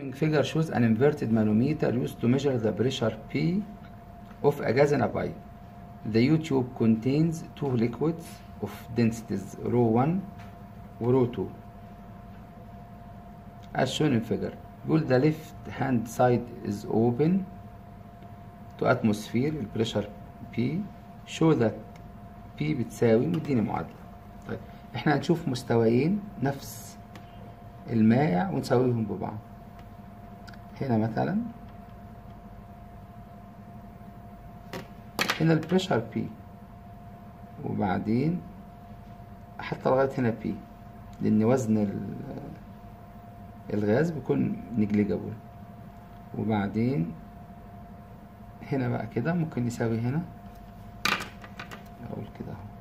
figure shows an inverted manometer used to measure the pressure P of a gas in a pipe. The U-tube contains two liquids of densities rho 1 و rho 2 as shown in figure. بيقول the left hand side is open to atmosphere البريشر P show that P بتساوي مديني معادلة طيب احنا هنشوف مستويين نفس المائع ونساويهم ببعض هنا مثلا هنا البريشر بي وبعدين حتى لغاية هنا بي لأن وزن الغاز بيكون نجليجابل وبعدين هنا بقى كده ممكن نساوي هنا أقول كده أهو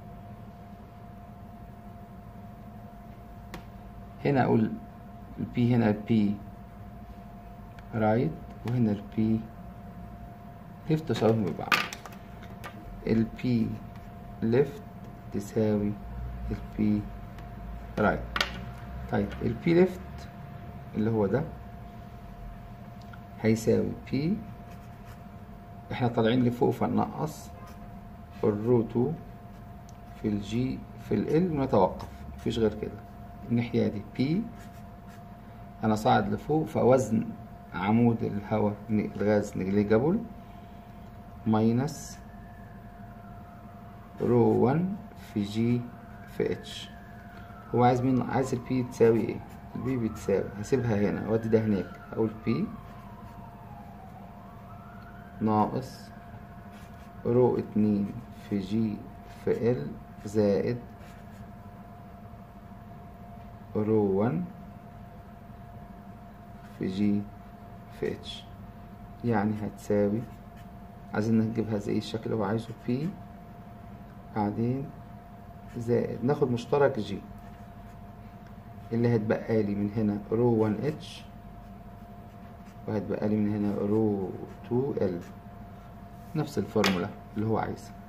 هنا أقول البي هنا بي رايت وهنا البي ليفت تساويهم ببعض البي ليفت تساوي البي رايت طيب البي ليفت اللي هو ده هيساوي بي احنا طالعين لفوق فننقص الرو 2 في الجي في ال ونتوقف مفيش غير كده الناحية دي بي انا صاعد لفوق فوزن عمود الهواء الغاز نجليجابل ماينس رو 1 في جي في اتش هو عايز مين عايز البي تساوي ايه البي بتساوي هسيبها هنا وادي ده هناك اقول بي ناقص رو اتنين في جي في ال زائد رو 1 في جي في اتش يعني هتساوي عايزين نجيبها زي الشكل اللي هو عايزه بي بعدين زائد ناخد مشترك جي اللي هتبقى لي من هنا رو 1 اتش وهتبقى لي من هنا رو 2 ال نفس الفورمولا اللي هو عايزها